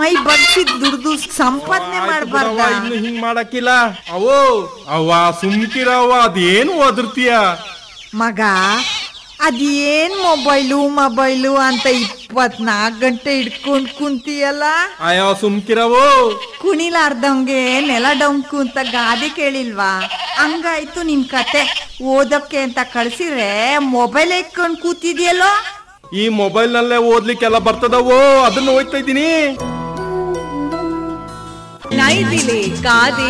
ಮೈ ಬಗ್ಸಿದ್ ದುಡ್ದು ಸಂಪಾದನೆ ಮಾಡ್ಬಾರ್ದ ಇನ್ನು ಹಿಂಗ್ ಮಾಡಕ್ಕಿಲ್ಲ ಅವೋ ಅವ್ವ ಸುಮ್ಕಿರವ್ವ ಅದೇನು ಒದರ್ತೀಯ ಮಗ ಅದೇನ್ ಮೊಬೈಲು ಮೊಬೈಲು ಅಂತ ಇಪ್ಪತ್ನಾಲ್ಕು ಗಂಟೆ ಇಟ್ಕೊಂಡ್ ಕುಂತಿಯಲ್ಲ ಅಯ್ಯೋ ಸುಮ್ಕಿರವೋ ಕುಣಿಲಾರ್ದಂಗೆ ನೆಲ ಡೊಂಕು ಅಂತ ಗಾದೆ ಕೇಳಿಲ್ವಾ ಹಂಗಾಯ್ತು ನಿನ್ ಕತೆ ಓದಕ್ಕೆ ಅಂತ ಕಳ್ಸಿದ್ರೆ ಮೊಬೈಲ್ ಇಟ್ಕೊಂಡ್ ಕೂತಿದ್ಯಲ್ಲೋ ಈ ಮೊಬೈಲ್ ನಲ್ಲೇ ಓದ್ಲಿಕ್ಕೆಲ್ಲ ಬರ್ತದವೋ ಅದನ್ನ ಓದ್ತಾ ಇದ್ದೀನಿ ನೈದಿಲೆ ಗಾದೆ